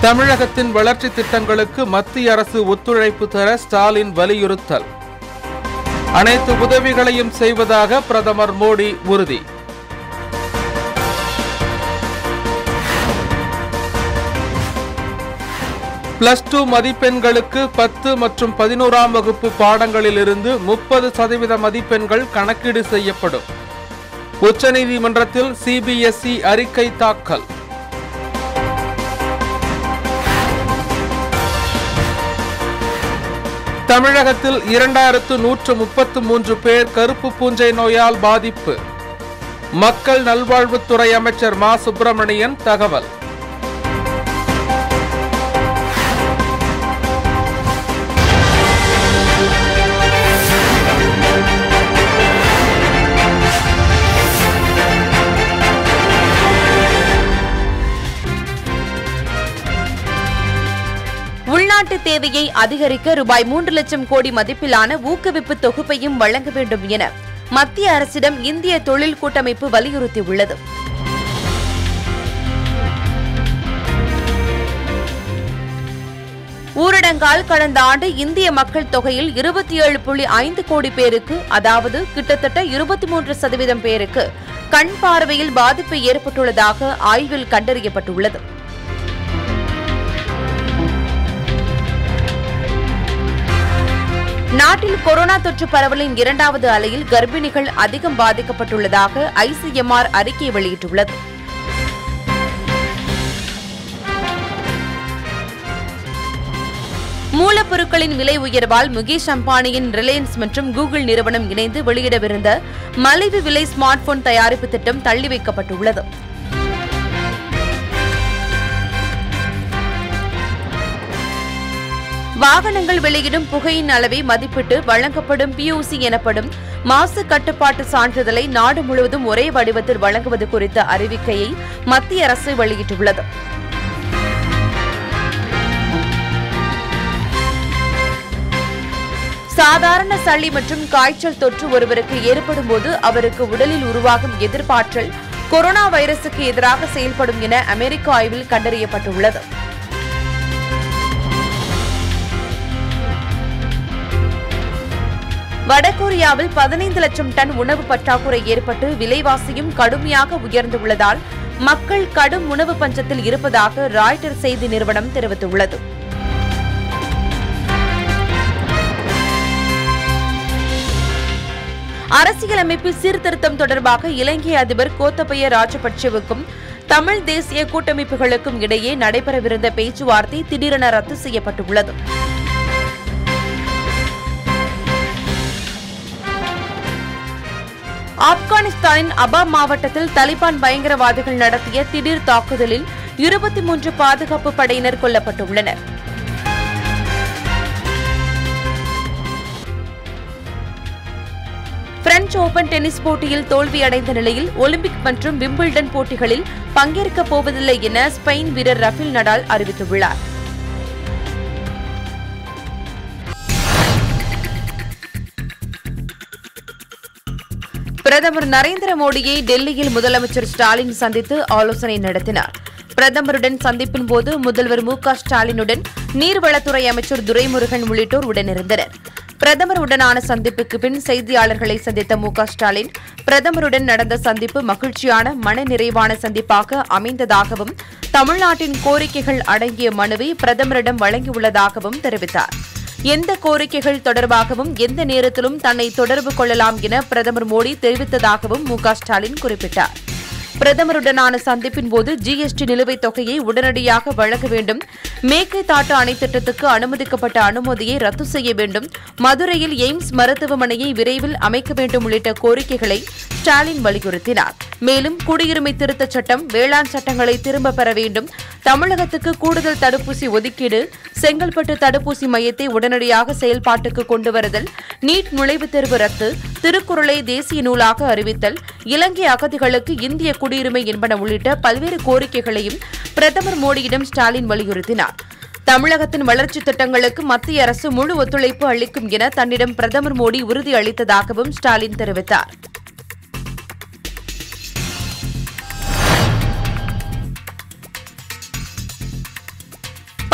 தமிழகத்தின் வளர்ச்சி திட்டங்களுக்கு மத்திய அரசு ஒத்துழைப்பு தர ஸ்டாலின் வலியுறுத்தல் அனைத்து உதவிகளையும் செய்வதாக பிரதமர் மோடி உறுதி பிளஸ் டூ மதிப்பெண்களுக்கு பத்து மற்றும் பதினோராம் வகுப்பு பாடங்களிலிருந்து முப்பது சதவீத மதிப்பெண்கள் கணக்கீடு செய்யப்படும் உச்சநீதிமன்றத்தில் சிபிஎஸ்இ அறிக்கை தாக்கல் தமிழகத்தில் இரண்டாயிரத்து நூற்று முப்பத்து மூன்று பேர் கருப்பு பூஞ்சை நோயால் பாதிப்பு மக்கள் நல்வாழ்வுத்துறை அமைச்சர் மா சுப்பிரமணியன் தகவல் உள்நாட்டு தேவையை அதிகரிக்க ரூபாய் மூன்று லட்சம் கோடி மதிப்பிலான ஊக்குவிப்பு தொகுப்பையும் வழங்க வேண்டும் என மத்திய அரசிடம் இந்திய தொழில் கூட்டமைப்பு வலியுறுத்தியுள்ளது ஊரடங்கால் கடந்த ஆண்டு இந்திய மக்கள் தொகையில் இருபத்தி ஏழு புள்ளி ஐந்து கோடி பேருக்கு அதாவது கிட்டத்தட்ட இருபத்தி மூன்று சதவீதம் பேருக்கு கண் பார்வையில் பாதிப்பு ஏற்பட்டுள்ளதாக ஆய்வில் கண்டறியப்பட்டுள்ளது நாட்டில் கொரோனா தொற்று பரவலின் இரண்டாவது அலையில் கர்ப்பிணிகள் அதிகம் பாதிக்கப்பட்டுள்ளதாக ஐசிஎம்ஆர் அறிக்கை வெளியிட்டுள்ளது மூலப்பொருட்களின் விலை உயர்வால் முகேஷ் அம்பானியின் ரிலையன்ஸ் மற்றும் கூகுள் நிறுவனம் இணைந்து வெளியிடவிருந்த மலிவு விலை ஸ்மார்ட் போன் தயாரிப்பு திட்டம் தள்ளி வைக்கப்பட்டுள்ளது வாகனங்கள் வெளியிடும் புகையின் அளவை மதிப்பிட்டு வழங்கப்படும் பியூசி எனப்படும் மாசு கட்டுப்பாட்டு சான்றிதழை நாடு முழுவதும் ஒரே வடிவத்தில் வழங்குவது குறித்த அறிவிக்கையை மத்திய அரசு வெளியிட்டுள்ளது சாதாரண சளி மற்றும் காய்ச்சல் தொற்று ஒருவருக்கு ஏற்படும் போது அவருக்கு உடலில் உருவாகும் எதிர்ப்பாற்றல் கொரோனா வைரசுக்கு எதிராக செயல்படும் என அமெரிக்க ஆய்வில் கண்டறியப்பட்டுள்ளது வடகொரியாவில் பதினைந்து லட்சம் டன் உணவு பற்றாக்குறை ஏற்பட்டு விலைவாசியும் கடுமையாக உயர்ந்துள்ளதால் மக்கள் கடும் உணவு பஞ்சத்தில் இருப்பதாக ராய்டர் செய்தி நிறுவனம் தெரிவித்துள்ளது அரசியலமைப்பில் சீர்திருத்தம் தொடர்பாக இலங்கை அதிபர் கோத்தபய ராஜபட்சவுக்கும் தமிழ் தேசிய கூட்டமைப்புகளுக்கும் இடையே நடைபெறவிருந்த பேச்சுவார்த்தை திடீரென ரத்து செய்யப்பட்டுள்ளது ஆப்கானிஸ்தானின் அபா மாவட்டத்தில் தலிபான் பயங்கரவாதிகள் நடத்திய திடீர் தாக்குதலில் இருபத்தி மூன்று பாதுகாப்பு படையினர் கொல்லப்பட்டுள்ளனர் பிரெஞ்சு ஓபன் டென்னிஸ் போட்டியில் தோல்வியடைந்த நிலையில் ஒலிம்பிக் மற்றும் விம்பிள்டன் போட்டிகளில் பங்கேற்கப் போவதில்லை என ஸ்பெயின் வீரர் ரஃபேல் நடால் அறிவித்துள்ளார் பிரதமர் நரேந்திர மோடியை டெல்லியில் முதலமைச்சர் ஸ்டாலின் சந்தித்து ஆலோசனை நடத்தினார் பிரதமருடன் சந்திப்பின் போது முதல்வர் மு க ஸ்டாலினுடன் நீர்வளத்துறை அமைச்சர் துரைமுருகன் உள்ளிட்டோர் உடனிருந்தனர் பிரதமருடனான சந்திப்புக்கு பின் செய்தியாளர்களை சந்தித்த மு க ஸ்டாலின் பிரதமருடன் நடந்த சந்திப்பு மகிழ்ச்சியான மனநிறைவான சந்திப்பாக அமைந்ததாகவும் தமிழ்நாட்டின் கோரிக்கைகள் அடங்கிய மனுவை பிரதமரிடம் வழங்கியுள்ளதாகவும் தெரிவித்தார் எந்த கோரிக்கைகள் தொடர்பாகவும் எந்த நேரத்திலும் தன்னை தொடர்பு கொள்ளலாம் என பிரதமர் மோடி தெரிவித்ததாகவும் மு க ஸ்டாலின் குறிப்பிட்டார் பிரதமருடனான சந்திப்பின் போது ஜிஎஸ்டி நிலுவைத் தொகையை உடனடியாக வழங்க வேண்டும் மேக்கை தாட்டு அணை திட்டத்துக்கு அனுமதிக்கப்பட்ட அனுமதியை ரத்து செய்ய வேண்டும் மதுரையில் எய்ம்ஸ் மருத்துவமனையை விரைவில் அமைக்க வேண்டும் உள்ளிட்ட கோரிக்கைகளை ஸ்டாலின் வலியுறுத்தினார் மேலும் குடியுரிமை திருத்தச் சட்டம் வேளாண் சட்டங்களை திரும்பப் பெற வேண்டும் தமிழகத்துக்கு கூடுதல் தடுப்பூசி ஒதுக்கீடு செங்கல்பட்டு தடுப்பூசி மையத்தை உடனடியாக செயல்பாட்டுக்கு கொண்டு வருதல் நீட் நுழைவுத் தேர்வு ரத்து திருக்குறளை தேசிய நூலாக அறிவித்தல் இலங்கை அகதிகளுக்கு இந்திய குடியுரிமை என்பன உள்ளிட்ட பல்வேறு கோரிக்கைகளையும் பிரதமர் மோடியிடம் ஸ்டாலின் வலியுறுத்தினார் தமிழகத்தின் வளர்ச்சித் திட்டங்களுக்கு மத்திய அரசு முழு ஒத்துழைப்பு அளிக்கும் என தன்னிடம் பிரதமர் மோடி உறுதி அளித்ததாகவும் ஸ்டாலின் தெரிவித்தார்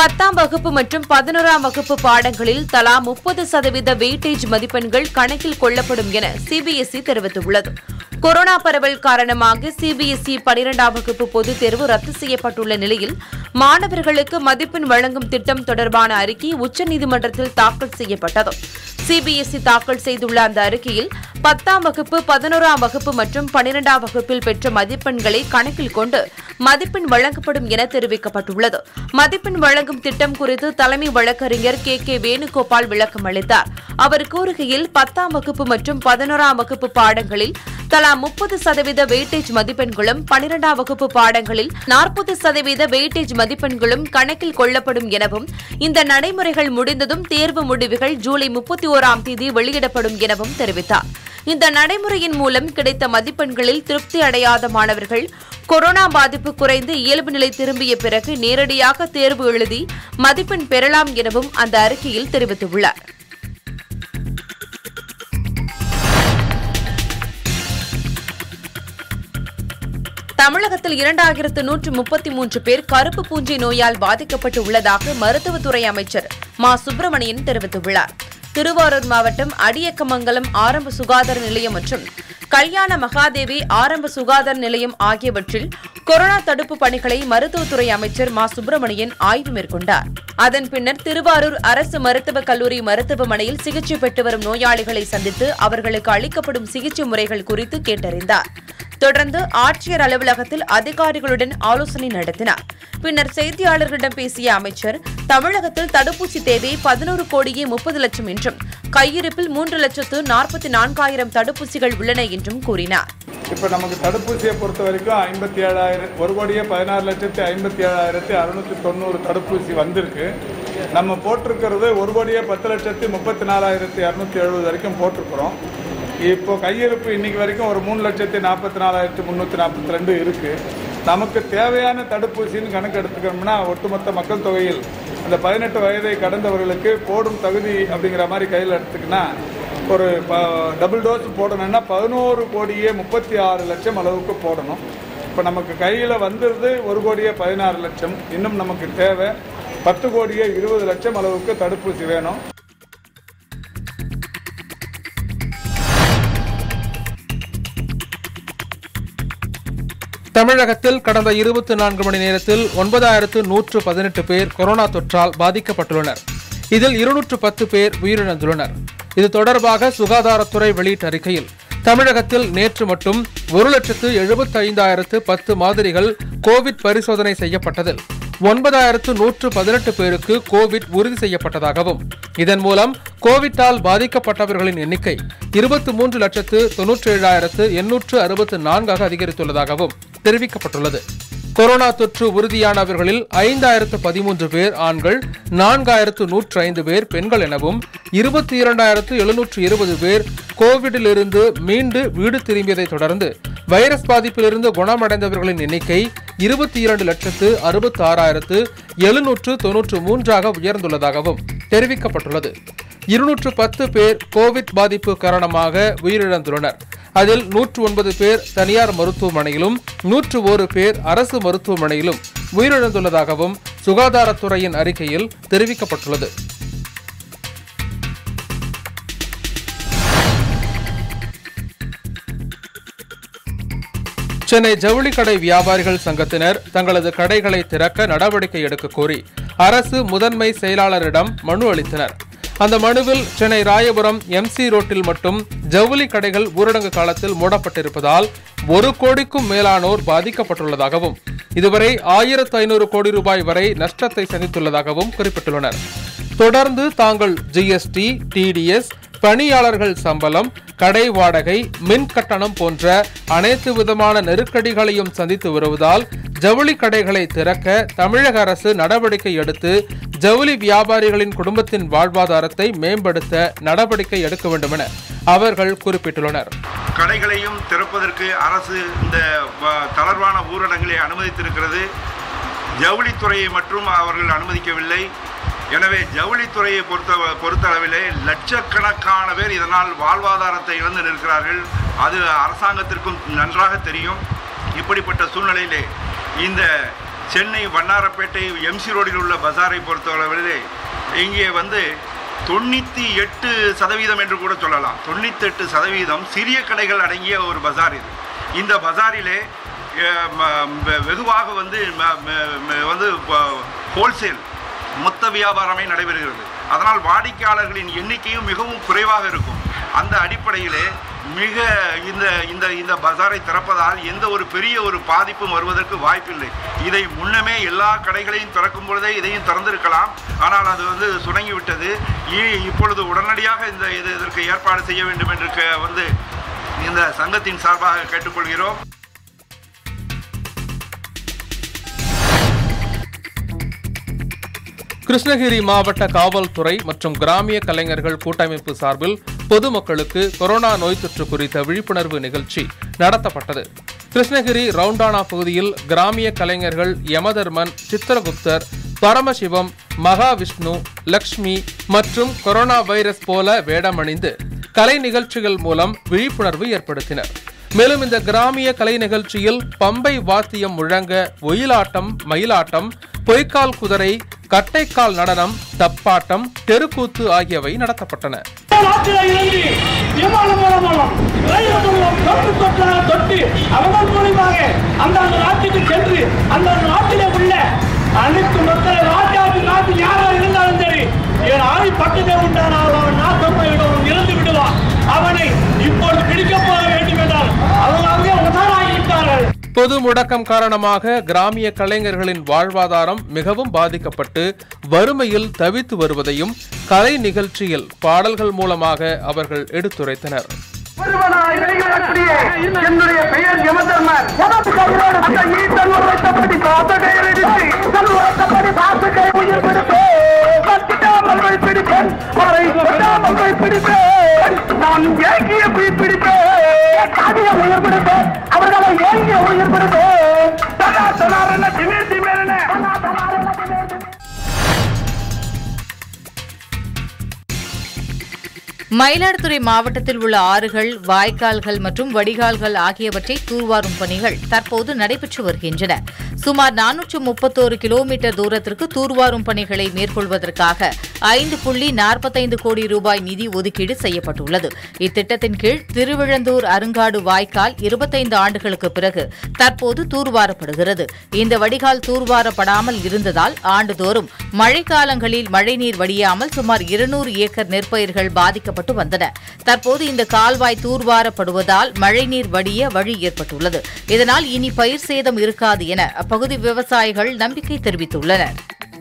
பத்தாம் வகுப்பு மற்றும் பதினோராம் வகுப்பு பாடங்களில் தலா முப்பது சதவீத வெயிட்டேஜ் மதிப்பெண்கள் கணக்கில் கொள்ளப்படும் என சிபிஎஸ்இ தெரிவித்துள்ளது கொரோனா பரவல் காரணமாக சிபிஎஸ்இ பனிரெண்டாம் வகுப்பு பொதுத் தேர்வு ரத்து செய்யப்பட்டுள்ள நிலையில் மாணவர்களுக்கு மதிப்பெண் வழங்கும் திட்டம் தொடர்பான அறிக்கை உச்சநீதிமன்றத்தில் தாக்கல் செய்யப்பட்டது சிபிஎஸ்இ தாக்கல் செய்துள்ள அந்த அறிக்கையில் பத்தாம் வகுப்பு பதினோராம் வகுப்பு மற்றும் பனிரெண்டாம் வகுப்பில் பெற்ற மதிப்பெண்களை கணக்கில் கொண்டு மதிப்பெண் வழங்கப்படும் என தெரிவிக்கப்பட்டுள்ளது மதிப்பெண் வழங்கும் திட்டம் குறித்து தலைமை வழக்கறிஞர் கே கே வேணுகோபால் விளக்கம் அளித்தார் அவர் கூறுகையில் பத்தாம் வகுப்பு மற்றும் பதினோராம் வகுப்பு பாடங்களில் தலா முப்பது சதவீத வெயிட்டேஜ் மதிப்பெண்களும் பனிரெண்டாம் வகுப்பு பாடங்களில் நாற்பது சதவீத வெயிட்டேஜ் மதிப்பெண்களும் கணக்கில் கொள்ளப்படும் எனவும் இந்த நடைமுறைகள் முடிந்ததும் தேர்வு முடிவுகள் ஜூலை முப்பத்தி ஓராம் தேதி வெளியிடப்படும் எனவும் தெரிவித்தார் இந்த நடைமுறையின் மூலம் கிடைத்த மதிப்பெண்களில் திருப்தி அடையாத மாணவர்கள் கொரோனா பாதிப்பு குறைந்து இயல்பு நிலை திரும்பிய பிறகு நேரடியாக தேர்வு எழுதி மதிப்பெண் பெறலாம் எனவும் அந்த அறிக்கையில் தெரிவித்துள்ளார் தமிழகத்தில் இரண்டாயிரத்து நூற்று முப்பத்தி மூன்று பேர் கருப்பு பூஞ்சை நோயால் பாதிக்கப்பட்டு உள்ளதாக மருத்துவத்துறை அமைச்சர் மா சுப்பிரமணியன் தெரிவித்துள்ளார் திருவாரூர் மாவட்டம் அடியக்கமங்கலம் ஆரம்ப சுகாதார நிலையம் மற்றும் கல்யாண மகாதேவி ஆரம்ப சுகாதார நிலையம் ஆகியவற்றில் கொரோனா தடுப்பு பணிகளை மருத்துவத்துறை அமைச்சர் மா சுப்பிரமணியன் ஆய்வு மேற்கொண்டார் அதன் பின்னர் திருவாரூர் அரசு மருத்துவக் கல்லூரி மருத்துவமனையில் சிகிச்சை பெற்று வரும் நோயாளிகளை சந்தித்து அவர்களுக்கு அளிக்கப்படும் சிகிச்சை முறைகள் குறித்து கேட்டறிந்தார் தொடர்ந்து ஆட்சியர் அலுவலகத்தில் அதிகாரிகளுடன் ஆலோசனை நடத்தினார் பின்னர் செய்தியாளர்களிடம் பேசிய அமைச்சர் தமிழகத்தில் தடுப்பூசி தேவை பதினோரு கோடியே முப்பது லட்சம் என்றும் கையிருப்பில் மூன்று லட்சத்து நாற்பத்தி நான்காயிரம் தடுப்பூசிகள் உள்ளன என்றும் கூறினார் இப்போ நமக்கு தடுப்பூசியை பொறுத்த வரைக்கும் ஐம்பத்தி ஏழாயிரம் ஒரு கோடியே பதினாறு லட்சத்தி ஐம்பத்தி ஏழாயிரத்தி அறுநூத்தி தொண்ணூறு தடுப்பூசி வந்திருக்கு நம்ம போட்டிருக்கிறது ஒரு கோடியே பத்து லட்சத்தி முப்பத்தி நாலாயிரத்தி இரநூத்தி எழுபது வரைக்கும் போட்டிருக்கிறோம் இப்போ கையிருப்பு இன்னைக்கு வரைக்கும் ஒரு மூணு லட்சத்தி நாற்பத்தி நாலாயிரத்தி முந்நூற்றி நாற்பத்தி ரெண்டு இருக்குது நமக்கு தேவையான தடுப்பூசின்னு கணக்கு எடுத்துக்கணும்னா ஒட்டுமொத்த மக்கள் தொகையில் அந்த பதினெட்டு வயதை கடந்தவர்களுக்கு போடும் தகுதி அப்படிங்கிற மாதிரி கையில் எடுத்துக்கினா ஒரு ப டபுள் டோஸ் போடணும்னா பதினோரு கோடியே முப்பத்தி ஆறு லட்சம் அளவுக்கு போடணும் இப்போ நமக்கு கையில் வந்துருது ஒரு கோடியே பதினாறு லட்சம் இன்னும் நமக்கு தேவை பத்து கோடியே இருபது லட்சம் அளவுக்கு தடுப்பூசி வேணும் தமிழகத்தில் கடந்த இருபத்தி நான்கு மணி நேரத்தில் ஒன்பதாயிரத்து நூற்று பதினெட்டு பேர் கொரோனா தொற்றால் பாதிக்கப்பட்டுள்ளனர் இதில் இருநூற்று பத்து பேர் உயிரிழந்துள்ளனர் இது தொடர்பாக சுகாதாரத்துறை வெளியிட்ட அறிக்கையில் தமிழகத்தில் நேற்று மட்டும் ஒரு லட்சத்து எழுபத்தி ஐந்தாயிரத்து பத்து மாதிரிகள் கோவிட் பரிசோதனை செய்யப்பட்டதில் ஒன்பதாயிரத்து நூற்று பதினெட்டு பேருக்கு கோவிட் உறுதி செய்யப்பட்டதாகவும் இதன் மூலம் கோவிட்டால் பாதிக்கப்பட்டவர்களின் எண்ணிக்கை இருபத்தி மூன்று லட்சத்து தொன்னூற்றி ஏழாயிரத்து எண்ணூற்று அறுபத்து நான்காக அதிகரித்துள்ளதாகவும் தெரிவிக்கப்பட்டுள்ளது கொரோனா தொற்று உறுதியானவர்களில் ஐந்தாயிரத்து பதிமூன்று பேர் ஆண்கள் நான்காயிரத்து நூற்று ஐந்து பேர் பெண்கள் எனவும் இருபத்தி இரண்டாயிரத்து எழுநூற்று இருபது பேர் கோவிடிலிருந்து மீண்டு வீடு திரும்பியதை தொடர்ந்து வைரஸ் பாதிப்பிலிருந்து குணமடைந்தவர்களின் எண்ணிக்கை இருபத்தி இரண்டு லட்சத்து அறுபத்தி ஆறாயிரத்து எழுநூற்று தொன்னூற்று மூன்றாக உயர்ந்துள்ளதாகவும் தெரிவிக்கப்பட்டுள்ளது இருநூற்று பத்து பேர் கோவிட் பாதிப்பு காரணமாக உயிரிழந்துள்ளனர் அதில் நூற்று ஒன்பது பேர் தனியார் மருத்துவமனையிலும் நூற்று ஒரு பேர் அரசு மருத்துவமனையிலும் உயிரிழந்துள்ளதாகவும் சுகாதாரத்துறையின் அறிக்கையில் தெரிவிக்கப்பட்டுள்ளது சென்னை ஜவுளி கடை வியாபாரிகள் சங்கத்தினர் தங்களது கடைகளை திறக்க நடவடிக்கை எடுக்க கோரி அரசு முதன்மை செயலாளரிடம் மனு அளித்தனர் அந்த மனுவில் சென்னை ராயபுரம் எம்சி ரோட்டில் மட்டும் ஜவுளி கடைகள் ஊரடங்கு காலத்தில் மூடப்பட்டிருப்பதால் ஒரு கோடிக்கும் மேலானோர் பாதிக்கப்பட்டுள்ளதாகவும் இதுவரை ஆயிரத்து ஐநூறு கோடி ரூபாய் வரை நஷ்டத்தை சந்தித்துள்ளதாகவும் குறிப்பிட்டுள்ளனர் தொடர்ந்து தாங்கள் ஜிஎஸ்டி டிடிஎஸ் பணியாளர்கள் சம்பளம் கடை வாடகை மின் கட்டணம் போன்ற அனைத்து விதமான நெருக்கடிகளையும் சந்தித்து வருவதால் ஜவுளி கடைகளை திறக்க தமிழக அரசு நடவடிக்கை எடுத்து ஜவுளி வியாபாரிகளின் குடும்பத்தின் வாழ்வாதாரத்தை மேம்படுத்த நடவடிக்கை எடுக்க வேண்டும் என அவர்கள் குறிப்பிட்டுள்ளனர் கடைகளையும் திறப்பதற்கு அரசு இந்த வ- தளர்வான ஊரடங்களை அனுமதித்திருக்கிறது ஜவுளித்துறையை மட்டும் அவர்கள் அனுமதிக்கவில்லை எனவே ஜவுளித்துறையை பொறுத்த பொறுத்தளவிலே லட்சக்கணக்கான பேர் இதனால் வாழ்வாதாரத்தை இழந்து நிற்கிறார்கள் அது அரசாங்கத்திற்கும் நன்றாக தெரியும் இப்படிப்பட்ட சூழ்நிலையிலே இந்த சென்னை வண்ணாரப்பேட்டை எம்சி ரோடில் உள்ள பஜாரை பொறுத்தளவிலே இங்கே வந்து தொண்ணூற்றி எட்டு சதவீதம் என்று கூட சொல்லலாம் தொண்ணூத்தெட்டு சதவீதம் சிறிய கடைகள் அடங்கிய ஒரு பஜார் இது இந்த பஜாரிலே அஹ், ம- வெ- வெகுவாக வந்து ம- ம- ம- வந்து ஹோல்சேல் மொத்த வியாபாரமே நடைபெறுகிறது அதனால் வாடிக்கையாளர்களின் எண்ணிக்கையும் மிகவும் குறைவாக இருக்கும் அந்த அடிப்படையிலே மிக இந்த இந்த இந்த பஜாரை திறப்பதால் எந்த ஒரு பெரிய ஒரு பாதிப்பும் வருவதற்கு வாய்ப்பில்லை இதை முன்னமே எல்லா கடைகளையும் திறக்கும் பொழுதே இதையும் திறந்திருக்கலாம் ஆனால் அது வந்து சுணங்கி விட்டது இ- இப்பொழுது உடனடியாக இந்த இது இதற்கு ஏற்பாடு செய்ய வேண்டும் என்று க- வந்து இந்த சங்கத்தின் சார்பாக கேட்டுக்கொள்கிறோம் கிருஷ்ணகிரி மாவட்ட காவல்துறை மற்றும் கிராமிய கலைஞர்கள் கூட்டமைப்பு சார்பில் பொதுமக்களுக்கு கொரோனா நோய் தொற்று குறித்த விழிப்புணர்வு நிகழ்ச்சி நடத்தப்பட்டது கிருஷ்ணகிரி ரவுண்டானா பகுதியில் கிராமிய கலைஞர்கள் யமதர்மன் சித்திரகுப்தர் பரமசிவம் மகாவிஷ்ணு லக்ஷ்மி மற்றும் கொரோனா வைரஸ் போல வேடமணிந்து கலை நிகழ்ச்சிகள் மூலம் விழிப்புணர்வு ஏற்படுத்தினர் மேலும் இந்த கிராமிய கலை நிகழ்ச்சியில் பம்பை வாத்தியம் முழங்க ஒயிலாட்டம் மயிலாட்டம் பொய்க்கால் குதிரை கட்டைக்கால் நடனம் தப்பாட்டம் தெருக்கூத்து ஆகியவை நடத்தப்பட்டன நாட்டில இருந்து விமானம் மூலமாகவும் ரயில் மூலம் தொற்று தொற்றாக தொட்டு அவர்கள் மூலியமாக அந்தந்த நாட்டுக்கு சென்று அந்தந்த நாட்டிலே உள்ள அனைத்து மக்கள் ராஜாவின் நாட்டில் யாராக இருந்தாலும் சரி என் ஆய் பட்டதை உண்டானால் அவன் நாட்டத்தை விடுவான் இறந்து விடுவான் அவனை இப்பொழுது பிடிக்கப் போக வேண்டும் என்றால் அவங்க அங்கே உதாராகிவிட்டார்கள் பொது முடக்கம் காரணமாக கிராமிய கலைஞர்களின் வாழ்வாதாரம் மிகவும் பாதிக்கப்பட்டு வறுமையில் தவித்து வருவதையும் கலை நிகழ்ச்சியில் பாடல்கள் மூலமாக அவர்கள் எடுத்துரைத்தனர் ஒருவனாய் வெளிவரக்கூடிய என்னுடைய பெயர் யமதர்மன் அந்த ஈட்டன் உரைத்தபடி காத்தகையில் இடித்து தன் உரைத்தபடி காத்தகை உயிர் பிடிப்பேன் கட்டிடாமல் போய் பிடிப்பேன் அவரை கொட்டாமல் போய் பிடிப்பேன் நான் ஏங்கிய போய் பிடிப்பேன் காதிய உயிர் பிடிப்பேன் அவர்களை ஏங்கிய உயிர் பிடிப்பேன் தலா தலாரென திமே திமேரென தலா தலாரென திமே திமே மயிலாடுதுறை மாவட்டத்தில் உள்ள ஆறுகள் வாய்க்கால்கள் மற்றும் வடிகால்கள் ஆகியவற்றை தூர்வாரும் பணிகள் தற்போது நடைபெற்று வருகின்றன சுமார் நானூற்று முப்பத்தோரு கிலோமீட்டர் தூரத்திற்கு தூர்வாரும் பணிகளை மேற்கொள்வதற்காக ஐந்து புள்ளி நாற்பத்தைந்து கோடி ரூபாய் நிதி ஒதுக்கீடு செய்யப்பட்டுள்ளது இத்திட்டத்தின் கீழ் திருவிழந்தூர் அருங்காடு வாய்க்கால் இருபத்தைந்து ஆண்டுகளுக்கு பிறகு தற்போது தூர்வாரப்படுகிறது இந்த வடிகால் தூர்வாரப்படாமல் இருந்ததால் ஆண்டுதோறும் மழைக்காலங்களில் மழைநீர் வடியாமல் சுமார் இருநூறு ஏக்கர் நெற்பயிர்கள் பாதிக்கப்பட்டு வந்தன தற்போது இந்த கால்வாய் தூர்வாரப்படுவதால் மழைநீர் வடிய வழி ஏற்பட்டுள்ளது இதனால் இனி பயிர் சேதம் இருக்காது என அப்பகுதி விவசாயிகள் நம்பிக்கை தெரிவித்துள்ளனர்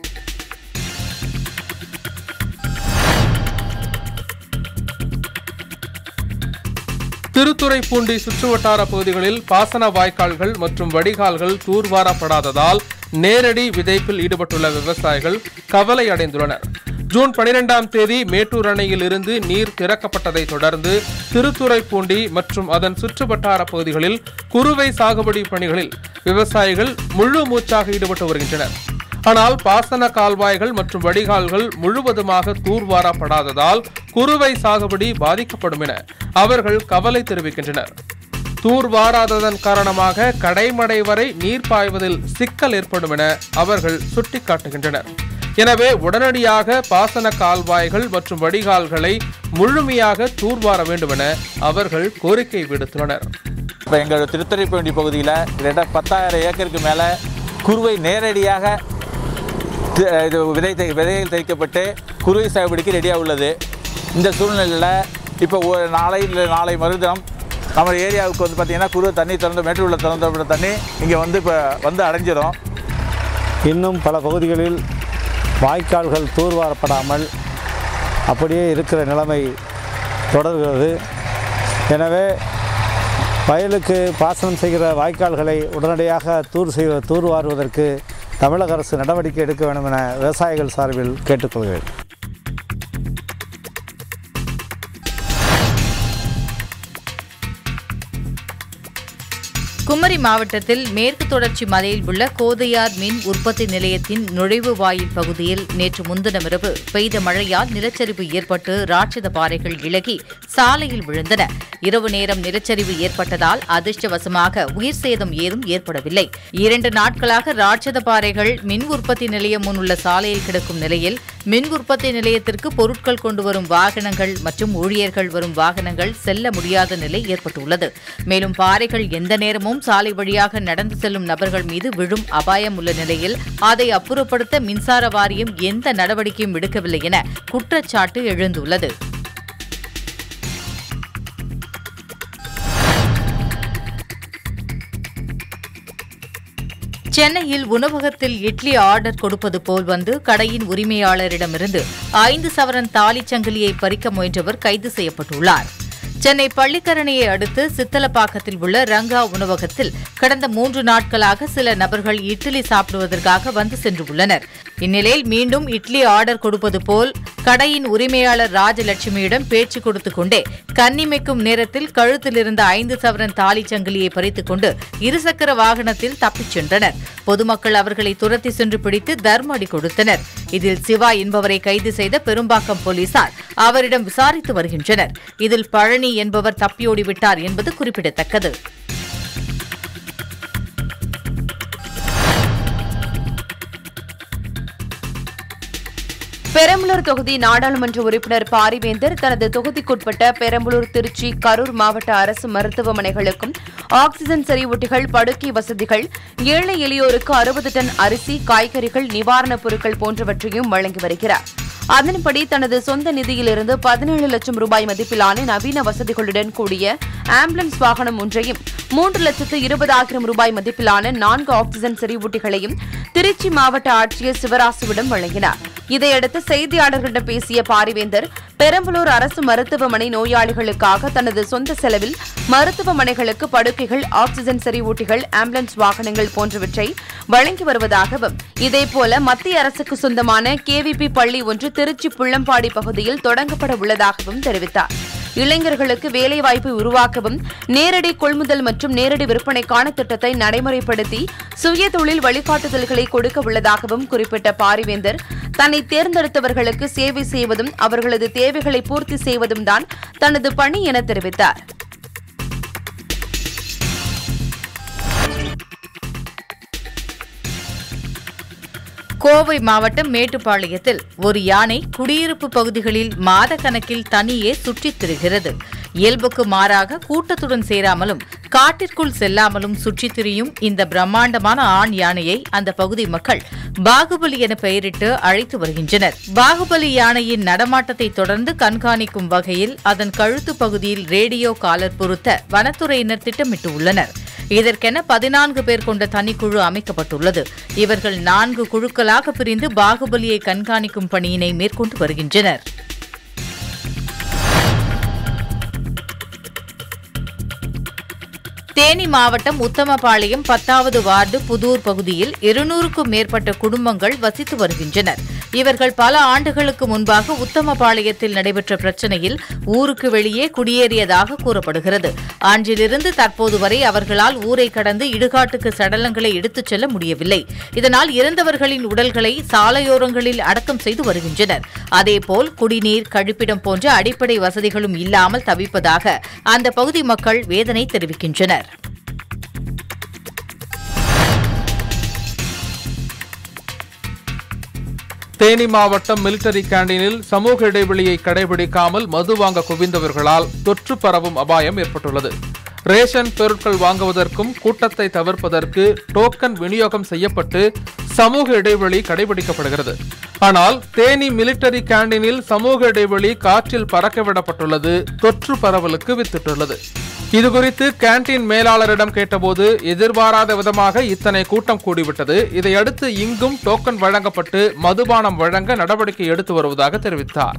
திருத்துறைப்பூண்டி சுற்றுவட்டார பகுதிகளில் பாசன வாய்க்கால்கள் மற்றும் வடிகால்கள் தூர்வாரப்படாததால் நேரடி விதைப்பில் ஈடுபட்டுள்ள விவசாயிகள் கவலை அடைந்துள்ளனர் ஜூன் பனிரெண்டாம் தேதி மேட்டூர் அணையில் இருந்து நீர் திறக்கப்பட்டதை தொடர்ந்து திருத்துறைப்பூண்டி மற்றும் அதன் சுற்றுவட்டார பகுதிகளில் குறுவை சாகுபடி பணிகளில் விவசாயிகள் முழு மூச்சாக ஈடுபட்டு வருகின்றனர் ஆனால் பாசன கால்வாய்கள் மற்றும் வடிகால்கள் முழுவதுமாக தூர்வாரப்படாததால் குறுவை சாகுபடி பாதிக்கப்படும் என அவர்கள் கவலை தெரிவிக்கின்றனர் தூர்வாராததன் காரணமாக கடைமடை வரை நீர் பாய்வதில் சிக்கல் ஏற்படும் என அவர்கள் சுட்டிக்காட்டுகின்றனர் எனவே உடனடியாக பாசன கால்வாய்கள் மற்றும் வடிகால்களை முழுமையாக தூர்வார வேண்டும் என அவர்கள் கோரிக்கை விடுத்துள்ளனர் இப்போ எங்கள் திருத்துறைப்பூண்டி பகுதியில் கிட்டத்தட்ட பத்தாயிரம் ஏக்கருக்கு மேலே குருவை நேரடியாக தி- இது விதை தை- விதைகள் தைக்கப்பட்டு குருவை சாகுபடிக்கு ரெடியாக உள்ளது இந்த சூழ்நிலையில் இப்போ ஒரு நாளை இல்லை நாளை மறுதினம் நம்ம ஏரியாவுக்கு வந்து பார்த்திங்கன்னா குருவை தண்ணி திறந்து மேட்டூரில் திறந்த தண்ணி இங்கே வந்து இப்போ வந்து அடைஞ்சிரும் இன்னும் பல பகுதிகளில் வாய்க்கால்கள் தூர்வாரப்படாமல் அப்படியே இருக்கிற நிலைமை தொடர்கிறது எனவே வயலுக்கு பாசனம் செய்கிற வாய்க்கால்களை உடனடியாக தூர் செய்வ தூர்வாருவதற்கு தமிழக அரசு நடவடிக்கை எடுக்க வேண்டும் என விவசாயிகள் சார்பில் கேட்டுக்கொள்கிறேன் குமரி மாவட்டத்தில் மேற்கு தொடர்ச்சி மலையில் உள்ள கோதையார் மின் உற்பத்தி நிலையத்தின் நுழைவு வாயில் பகுதியில் நேற்று முன்தினமிரவு பெய்த மழையால் நிலச்சரிவு ஏற்பட்டு ராட்சத பாறைகள் இளகி சாலையில் விழுந்தன இரவு நேரம் நிலச்சரிவு ஏற்பட்டதால் அதிர்ஷ்டவசமாக உயிர் சேதம் ஏதும் ஏற்படவில்லை இரண்டு நாட்களாக ராட்சத பாறைகள் மின் உற்பத்தி நிலையம் முன் உள்ள சாலையில் கிடக்கும் நிலையில் மின் உற்பத்தி நிலையத்திற்கு பொருட்கள் கொண்டு வரும் வாகனங்கள் மற்றும் ஊழியர்கள் வரும் வாகனங்கள் செல்ல முடியாத நிலை ஏற்பட்டுள்ளது மேலும் பாறைகள் எந்த நேரமும் சாலை வழியாக நடந்து செல்லும் நபர்கள் மீது விழும் அபாயம் உள்ள நிலையில் அதை அப்புறப்படுத்த மின்சார வாரியம் எந்த நடவடிக்கையும் எடுக்கவில்லை என குற்றச்சாட்டு எழுந்துள்ளது சென்னையில் உணவகத்தில் இட்லி ஆர்டர் கொடுப்பது போல் வந்து கடையின் உரிமையாளரிடமிருந்து ஐந்து சவரன் தாலிச் சங்கிலியை பறிக்க முயன்றவர் கைது செய்யப்பட்டுள்ளார் சென்னை பள்ளிக்கரணையை அடுத்து சித்தலப்பாக்கத்தில் உள்ள ரங்கா உணவகத்தில் கடந்த மூன்று நாட்களாக சில நபர்கள் இட்லி சாப்பிடுவதற்காக வந்து சென்று உள்ளனர் இந்நிலையில் மீண்டும் இட்லி ஆர்டர் கொடுப்பது போல் கடையின் உரிமையாளர் ராஜலட்சுமியிடம் பேச்சு கொடுத்துக் கொண்டே கன்னிமைக்கும் நேரத்தில் கழுத்தில் இருந்த ஐந்து சவரன் தாலி சங்கிலியை பறித்துக் கொண்டு இருசக்கர வாகனத்தில் தப்பிச் சென்றனர் பொதுமக்கள் அவர்களை துரத்தி சென்று பிடித்து தர்ம அடி கொடுத்தனர் இதில் சிவா என்பவரை கைது செய்த பெரும்பாக்கம் போலீசார் அவரிடம் விசாரித்து வருகின்றனர் இதில் பழனி என்பவர் தப்பியோடிவிட்டார் என்பது குறிப்பிடத்தக்கது பெரம்பலூர் தொகுதி நாடாளுமன்ற உறுப்பினர் பாரிவேந்தர் தனது தொகுதிக்குட்பட்ட பெரம்பலூர் திருச்சி கரூர் மாவட்ட அரசு மருத்துவமனைகளுக்கும் ஆக்ஸிஜன் செறிவூட்டிகள் படுக்கை வசதிகள் ஏழை எளியோருக்கு அறுபது டன் அரிசி காய்கறிகள் நிவாரணப் பொருட்கள் போன்றவற்றையும் வழங்கி வருகிறார் அதன்படி தனது சொந்த நிதியிலிருந்து பதினேழு லட்சம் ரூபாய் மதிப்பிலான நவீன வசதிகளுடன் கூடிய ஆம்புலன்ஸ் வாகனம் ஒன்றையும் மூன்று லட்சத்து இருபதாயிரம் ரூபாய் மதிப்பிலான நான்கு ஆக்ஸிஜன் செறிவூட்டிகளையும் திருச்சி மாவட்ட ஆட்சியர் சிவராசுவிடம் வழங்கினார் இதையடுத்து செய்தியாளர்களிடம் பேசிய பாரிவேந்தர் பெரம்பலூர் அரசு மருத்துவமனை நோயாளிகளுக்காக தனது சொந்த செலவில் மருத்துவமனைகளுக்கு படுக்கைகள் ஆக்ஸிஜன் செறிவூட்டிகள் ஆம்புலன்ஸ் வாகனங்கள் போன்றவற்றை வழங்கி வருவதாகவும் இதேபோல மத்திய அரசுக்கு சொந்தமான கேவிபி பள்ளி ஒன்று திருச்சி புள்ளம்பாடி பகுதியில் தொடங்கப்பட உள்ளதாகவும் தெரிவித்தார் இளைஞர்களுக்கு வேலைவாய்ப்பை உருவாக்கவும் நேரடி கொள்முதல் மற்றும் நேரடி விற்பனைக்கான திட்டத்தை நடைமுறைப்படுத்தி சுய தொழில் வழிகாட்டுதல்களை கொடுக்க உள்ளதாகவும் குறிப்பிட்ட பாரிவேந்தர் தன்னை தேர்ந்தெடுத்தவர்களுக்கு சேவை செய்வதும் அவர்களது தேவைகளை பூர்த்தி செய்வதும் தான் தனது பணி என தெரிவித்தார் கோவை மாவட்டம் மேட்டுப்பாளையத்தில் ஒரு யானை குடியிருப்பு பகுதிகளில் மாதக்கணக்கில் தனியே சுற்றித் திரிகிறது இயல்புக்கு மாறாக கூட்டத்துடன் சேராமலும் காட்டிற்குள் செல்லாமலும் சுற்றித் திரியும் இந்த பிரம்மாண்டமான ஆண் யானையை அந்த பகுதி மக்கள் பாகுபலி என பெயரிட்டு அழைத்து வருகின்றனர் பாகுபலி யானையின் நடமாட்டத்தை தொடர்ந்து கண்காணிக்கும் வகையில் அதன் கழுத்து பகுதியில் ரேடியோ காலர் பொருத்த வனத்துறையினர் திட்டமிட்டுள்ளனர் இதற்கென பதினான்கு பேர் கொண்ட தனிக்குழு அமைக்கப்பட்டுள்ளது இவர்கள் நான்கு குழுக்களாக பிரிந்து பாகுபலியை கண்காணிக்கும் பணியினை மேற்கொண்டு வருகின்றனர் தேனி மாவட்டம் உத்தமபாளையம் பத்தாவது வார்டு புதூர் பகுதியில் இருநூறுக்கும் மேற்பட்ட குடும்பங்கள் வசித்து வருகின்றனர் இவர்கள் பல ஆண்டுகளுக்கு முன்பாக உத்தமபாளையத்தில் நடைபெற்ற பிரச்சனையில் ஊருக்கு வெளியே குடியேறியதாக கூறப்படுகிறது அன்றிலிருந்து தற்போது வரை அவர்களால் ஊரை கடந்து இடுகாட்டுக்கு சடலங்களை எடுத்துச் செல்ல முடியவில்லை இதனால் இறந்தவர்களின் உடல்களை சாலையோரங்களில் அடக்கம் செய்து வருகின்றனர் அதேபோல் குடிநீர் கழிப்பிடம் போன்ற அடிப்படை வசதிகளும் இல்லாமல் தவிப்பதாக அந்த பகுதி மக்கள் வேதனை தெரிவிக்கின்றனர் தேனி மாவட்டம் மிலிட்டரி கேண்டீனில் சமூக இடைவெளியை கடைபிடிக்காமல் மது வாங்க குவிந்தவர்களால் தொற்று பரவும் அபாயம் ஏற்பட்டுள்ளது ரேஷன் பொருட்கள் வாங்குவதற்கும் கூட்டத்தை தவிர்ப்பதற்கு டோக்கன் விநியோகம் செய்யப்பட்டு சமூக இடைவெளி கடைபிடிக்கப்படுகிறது ஆனால் தேனி மிலிட்டரி கேண்டீனில் சமூக இடைவெளி காற்றில் பறக்கவிடப்பட்டுள்ளது தொற்று பரவலுக்கு வித்திட்டுள்ளது இதுகுறித்து கேண்டீன் மேலாளரிடம் கேட்டபோது எதிர்பாராத விதமாக இத்தனை கூட்டம் கூடிவிட்டது இதையடுத்து இங்கும் டோக்கன் வழங்கப்பட்டு மதுபானம் வழங்க நடவடிக்கை எடுத்து வருவதாக தெரிவித்தார்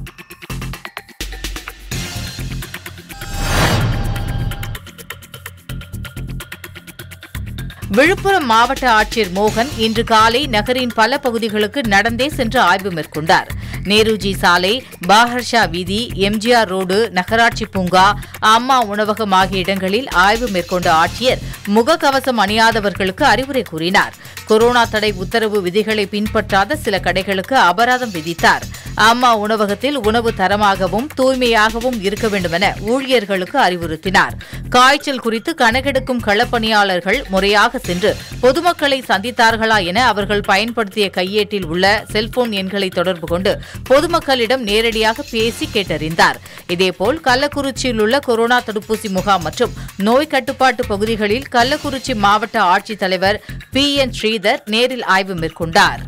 விழுப்புரம் மாவட்ட ஆட்சியர் மோகன் இன்று காலை நகரின் பல பகுதிகளுக்கு நடந்தே சென்று ஆய்வு மேற்கொண்டார் நேருஜி சாலை பாஹர்ஷா வீதி எம்ஜிஆர் ரோடு நகராட்சி பூங்கா அம்மா உணவகம் ஆகிய இடங்களில் ஆய்வு மேற்கொண்ட ஆட்சியர் முகக்கவசம் அணியாதவர்களுக்கு அறிவுரை கூறினார் கொரோனா தடை உத்தரவு விதிகளை பின்பற்றாத சில கடைகளுக்கு அபராதம் விதித்தார் அம்மா உணவகத்தில் உணவு தரமாகவும் தூய்மையாகவும் இருக்க வேண்டும் என ஊழியர்களுக்கு அறிவுறுத்தினார் காய்ச்சல் குறித்து கணக்கெடுக்கும் களப்பணியாளர்கள் முறையாக சென்று பொதுமக்களை சந்தித்தார்களா என அவர்கள் பயன்படுத்திய கையேட்டில் உள்ள செல்போன் எண்களை தொடர்பு கொண்டு பொதுமக்களிடம் நேரடியாக பேசி கேட்டறிந்தார் இதேபோல் கள்ளக்குறிச்சியில் உள்ள கொரோனா தடுப்பூசி முகாம் மற்றும் நோய் கட்டுப்பாட்டு பகுதிகளில் கள்ளக்குறிச்சி மாவட்ட ஆட்சித்தலைவர் பி என் ஸ்ரீதர் நேரில் ஆய்வு மேற்கொண்டார்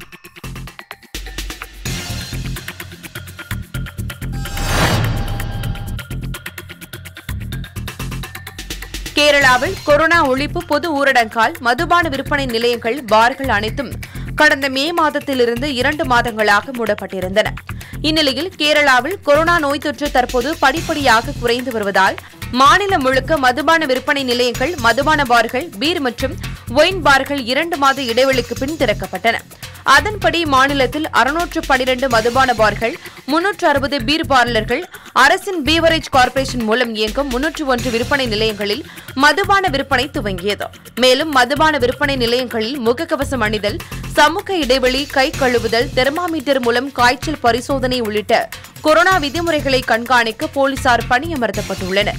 கேரளாவில் கொரோனா ஒழிப்பு பொது ஊரடங்கால் மதுபான விற்பனை நிலையங்கள் பார்கள் அனைத்தும் கடந்த மே மாதத்திலிருந்து இரண்டு மாதங்களாக மூடப்பட்டிருந்தன இந்நிலையில் கேரளாவில் கொரோனா நோய் தொற்று தற்போது படிப்படியாக குறைந்து வருவதால் மாநிலம் முழுக்க மதுபான விற்பனை நிலையங்கள் மதுபான பார்கள் பீர் மற்றும் ஒயின் பார்கள் இரண்டு மாத இடைவெளிக்கு பின் திறக்கப்பட்டன அதன்படி மாநிலத்தில் அறுநூற்று பனிரெண்டு மதுபான பார்கள் முன்னூற்று அறுபது பீர் பார்லர்கள் அரசின் பீவரேஜ் கார்ப்பரேஷன் மூலம் இயங்கும் முன்னூற்று ஒன்று விற்பனை நிலையங்களில் மதுபான விற்பனை துவங்கியது மேலும் மதுபான விற்பனை நிலையங்களில் முகக்கவசம் அணிதல் சமூக இடைவெளி கை கழுவுதல் தெர்மாமீட்டர் மூலம் காய்ச்சல் பரிசோதனை உள்ளிட்ட கொரோனா விதிமுறைகளை கண்காணிக்க போலீசார் பணியமர்த்தப்பட்டுள்ளனர்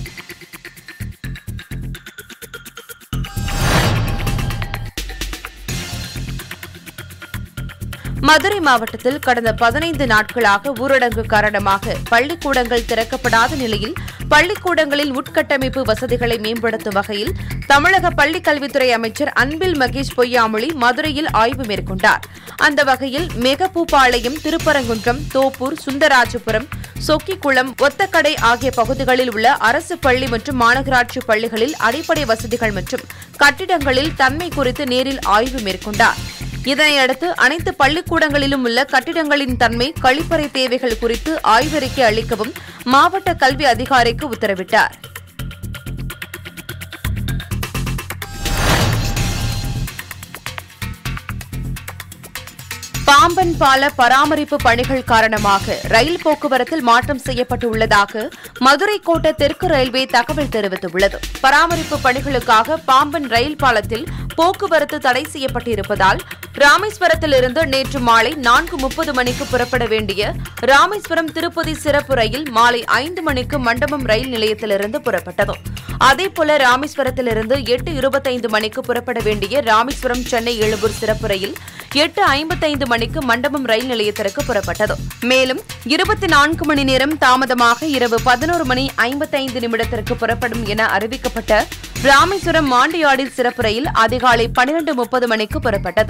மதுரை மாவட்டத்தில் கடந்த பதினைந்து நாட்களாக ஊரடங்கு காரணமாக பள்ளிக்கூடங்கள் திறக்கப்படாத நிலையில் பள்ளிக்கூடங்களில் உட்கட்டமைப்பு வசதிகளை மேம்படுத்தும் வகையில் தமிழக பள்ளிக் கல்வித்துறை அமைச்சர் அன்பில் மகேஷ் பொய்யாமொழி மதுரையில் ஆய்வு மேற்கொண்டார் அந்த வகையில் மெகப்பூபாளையம் திருப்பரங்குன்றம் தோப்பூர் சுந்தராஜபுரம் சொக்கிக்குளம் ஒத்தக்கடை ஆகிய பகுதிகளில் உள்ள அரசு பள்ளி மற்றும் மாநகராட்சி பள்ளிகளில் அடிப்படை வசதிகள் மற்றும் கட்டிடங்களில் தன்மை குறித்து நேரில் ஆய்வு மேற்கொண்டார் இதனையடுத்து அனைத்து பள்ளிக்கூடங்களிலும் உள்ள கட்டிடங்களின் தன்மை கழிப்பறை தேவைகள் குறித்து ஆய்வறிக்கை அளிக்கவும் மாவட்ட கல்வி அதிகாரிக்கு உத்தரவிட்டார் பாம்பன் பால பராமரிப்பு பணிகள் காரணமாக ரயில் போக்குவரத்தில் மாற்றம் செய்யப்பட்டுள்ளதாக மதுரை கோட்ட தெற்கு ரயில்வே தகவல் தெரிவித்துள்ளது பராமரிப்பு பணிகளுக்காக பாம்பன் ரயில் பாலத்தில் போக்குவரத்து தடை செய்யப்பட்டிருப்பதால் ராமேஸ்வரத்திலிருந்து நேற்று மாலை நான்கு முப்பது மணிக்கு புறப்பட வேண்டிய ராமேஸ்வரம் திருப்பதி சிறப்பு ரயில் மாலை ஐந்து மணிக்கு மண்டபம் ரயில் நிலையத்திலிருந்து புறப்பட்டது அதேபோல ராமேஸ்வரத்திலிருந்து எட்டு இருபத்தைந்து மணிக்கு புறப்பட வேண்டிய ராமேஸ்வரம் சென்னை எழும்பூர் சிறப்பு ரயில் எட்டு ஐம்பத்தைந்து மணிக்கு மண்டபம் ரயில் நிலையத்திற்கு புறப்பட்டது மேலும் இருபத்தி நான்கு மணி நேரம் தாமதமாக இரவு பதினோரு மணி ஐம்பத்தைந்து நிமிடத்திற்கு புறப்படும் என அறிவிக்கப்பட்ட ராமேஸ்வரம் மாண்டியாடில் சிறப்பு ரயில் அதிகாலை பனிரெண்டு முப்பது மணிக்கு புறப்பட்டது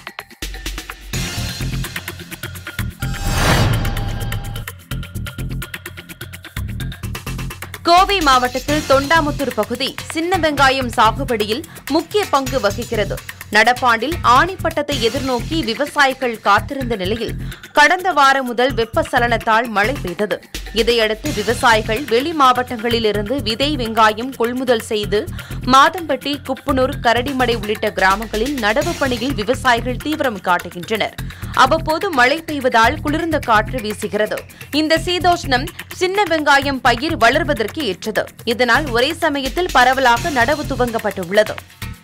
கோவை மாவட்டத்தில் தொண்டாமுத்தூர் பகுதி சின்ன வெங்காயம் சாகுபடியில் முக்கிய பங்கு வகிக்கிறது நடப்பாண்டில் ஆணிப்பட்டத்தை எதிர்நோக்கி விவசாயிகள் காத்திருந்த நிலையில் கடந்த வாரம் முதல் வெப்பசலனத்தால் மழை பெய்தது இதையடுத்து விவசாயிகள் வெளி மாவட்டங்களில் இருந்து விதை வெங்காயம் கொள்முதல் செய்து மாதம்பட்டி குப்புனூர் கரடிமடை உள்ளிட்ட கிராமங்களில் நடவு பணியில் விவசாயிகள் தீவிரம் காட்டுகின்றனர் அவ்வப்போது மழை பெய்வதால் குளிர்ந்த காற்று வீசுகிறது இந்த சீதோஷ்ணம் சின்ன வெங்காயம் பயிர் வளர்வதற்கு ஏற்றது இதனால் ஒரே சமயத்தில் பரவலாக நடவு துவங்கப்பட்டுள்ளது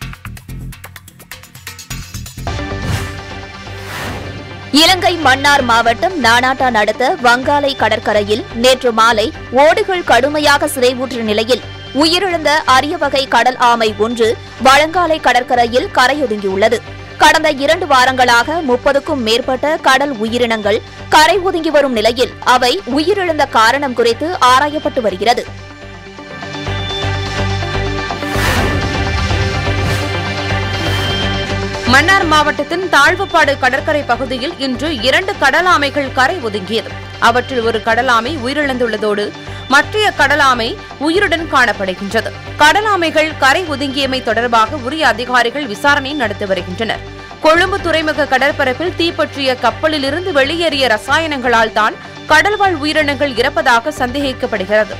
இலங்கை மன்னார் மாவட்டம் நானாட்டா அடுத்த வங்காளை கடற்கரையில் நேற்று மாலை ஓடுகள் கடுமையாக சிதைவுற்ற நிலையில் உயிரிழந்த அரிய வகை கடல் ஆமை ஒன்று வழங்காலை கடற்கரையில் கரையொதுங்கியுள்ளது கடந்த இரண்டு வாரங்களாக முப்பதுக்கும் மேற்பட்ட கடல் உயிரினங்கள் கரை ஒதுங்கி வரும் நிலையில் அவை உயிரிழந்த காரணம் குறித்து ஆராயப்பட்டு வருகிறது மன்னார் மாவட்டத்தின் தாழ்வுப்பாடு கடற்கரை பகுதியில் இன்று இரண்டு கடலாமைகள் கரை ஒதுங்கியது அவற்றில் ஒரு கடலாமை உயிரிழந்துள்ளதோடு மற்றைய கடலாமை உயிருடன் காணப்படுகின்றது கடலாமைகள் கரை ஒதுங்கியமை தொடர்பாக உரிய அதிகாரிகள் விசாரணை நடத்தி வருகின்றனர் கொழும்பு துறைமுக கடற்பரப்பில் தீப்பற்றிய கப்பலிலிருந்து வெளியேறிய ரசாயனங்களால் தான் கடல்வாழ் உயிரினங்கள் இறப்பதாக சந்தேகிக்கப்படுகிறது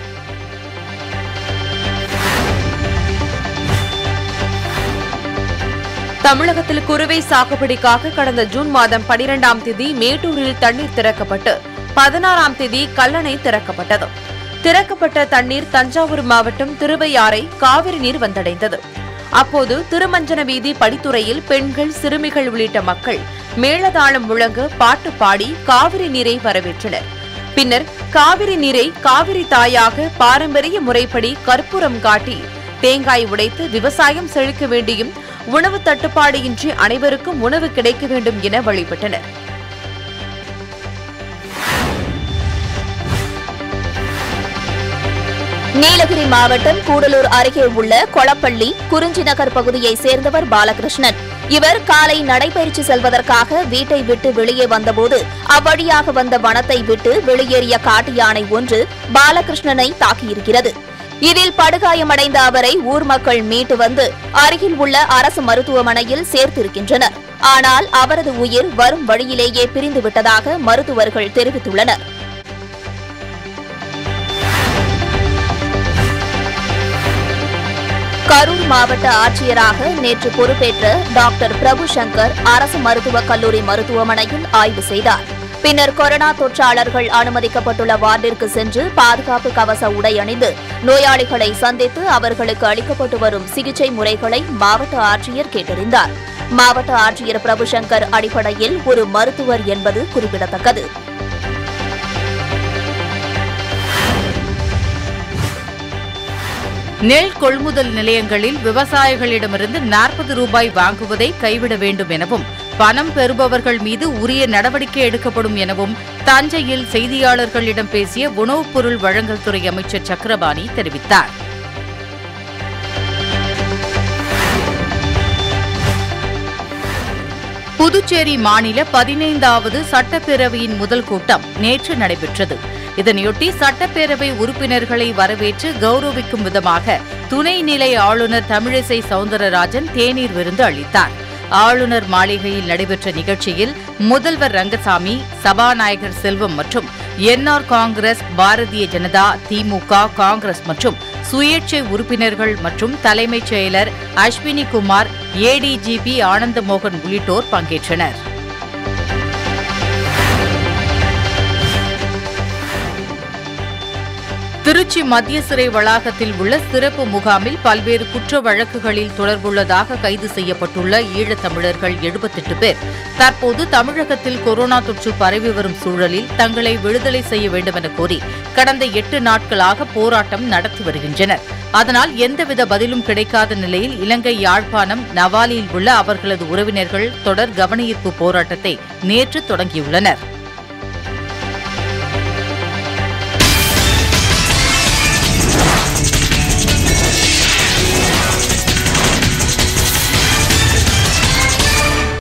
தமிழகத்தில் குறுவை சாகுபடிக்காக கடந்த ஜூன் மாதம் பனிரெண்டாம் தேதி மேட்டூரில் தண்ணீர் திறக்கப்பட்டு பதினாறாம் தேதி கல்லணை திறக்கப்பட்டது திறக்கப்பட்ட தண்ணீர் தஞ்சாவூர் மாவட்டம் திருவையாறை காவிரி நீர் வந்தடைந்தது அப்போது திருமஞ்சன வீதி படித்துறையில் பெண்கள் சிறுமிகள் உள்ளிட்ட மக்கள் மேளதாளம் முழங்க பாட்டு பாடி காவிரி நீரை வரவேற்றனர் பின்னர் காவிரி நீரை காவிரி தாயாக பாரம்பரிய முறைப்படி கற்பூரம் காட்டி தேங்காய் உடைத்து விவசாயம் செழிக்க வேண்டியும் உணவு தட்டுப்பாடு இன்றி அனைவருக்கும் உணவு கிடைக்க வேண்டும் என வழிபட்டனர் நீலகிரி மாவட்டம் கூடலூர் அருகே உள்ள கொளப்பள்ளி குறிஞ்சி நகர் பகுதியை சேர்ந்தவர் பாலகிருஷ்ணன் இவர் காலை நடைபயிற்சி செல்வதற்காக வீட்டை விட்டு வெளியே வந்தபோது அவ்வழியாக வந்த வனத்தை விட்டு வெளியேறிய காட்டு யானை ஒன்று பாலகிருஷ்ணனை தாக்கியிருக்கிறது இதில் படுகாயமடைந்த அவரை ஊர் மக்கள் மீட்டு வந்து அருகில் உள்ள அரசு மருத்துவமனையில் சேர்த்திருக்கின்றனர் ஆனால் அவரது உயிர் வரும் வழியிலேயே பிரிந்து விட்டதாக மருத்துவர்கள் தெரிவித்துள்ளனர் கரூர் மாவட்ட ஆட்சியராக நேற்று பொறுப்பேற்ற டாக்டர் பிரபு சங்கர் அரசு மருத்துவக் கல்லூரி மருத்துவமனையில் ஆய்வு செய்தார் பின்னர் கொரோனா தொற்றாளர்கள் அனுமதிக்கப்பட்டுள்ள வார்டிற்கு சென்று பாதுகாப்பு கவச உடை அணிந்து நோயாளிகளை சந்தித்து அவர்களுக்கு அளிக்கப்பட்டு வரும் சிகிச்சை முறைகளை மாவட்ட ஆட்சியர் கேட்டறிந்தார் மாவட்ட ஆட்சியர் பிரபுசங்கர் அடிப்படையில் ஒரு மருத்துவர் என்பது குறிப்பிடத்தக்கது நெல் கொள்முதல் நிலையங்களில் விவசாயிகளிடமிருந்து நாற்பது ரூபாய் வாங்குவதை கைவிட வேண்டும் எனவும் பணம் பெறுபவர்கள் மீது உரிய நடவடிக்கை எடுக்கப்படும் எனவும் தஞ்சையில் செய்தியாளர்களிடம் பேசிய உணவுப் பொருள் வழங்கல் துறை அமைச்சர் சக்கரபாணி தெரிவித்தார் புதுச்சேரி மாநில பதினைந்தாவது சட்டப்பேரவையின் முதல் கூட்டம் நேற்று நடைபெற்றது இதனையொட்டி சட்டப்பேரவை உறுப்பினர்களை வரவேற்று கௌரவிக்கும் விதமாக துணைநிலை ஆளுநர் தமிழிசை சவுந்தரராஜன் தேநீர் விருந்து அளித்தார் ஆளுநர் மாளிகையில் நடைபெற்ற நிகழ்ச்சியில் முதல்வர் ரங்கசாமி சபாநாயகர் செல்வம் மற்றும் என்ஆர் காங்கிரஸ் பாரதிய ஜனதா திமுக காங்கிரஸ் மற்றும் சுயேட்சை உறுப்பினர்கள் மற்றும் தலைமைச் செயலர் அஸ்வினி குமார் ஏடிஜிபி ஆனந்தமோகன் உள்ளிட்டோர் பங்கேற்றனர் திருச்சி மத்திய சிறை வளாகத்தில் உள்ள சிறப்பு முகாமில் பல்வேறு குற்ற வழக்குகளில் தொடர்புள்ளதாக கைது செய்யப்பட்டுள்ள ஈழத்தமிழர்கள் எழுபத்தெட்டு பேர் தற்போது தமிழகத்தில் கொரோனா தொற்று பரவி வரும் சூழலில் தங்களை விடுதலை செய்ய வேண்டும் என கோரி கடந்த எட்டு நாட்களாக போராட்டம் நடத்தி வருகின்றனர் அதனால் எந்தவித பதிலும் கிடைக்காத நிலையில் இலங்கை யாழ்ப்பாணம் நவாலியில் உள்ள அவர்களது உறவினர்கள் தொடர் கவனஈர்ப்பு போராட்டத்தை நேற்று தொடங்கியுள்ளனர்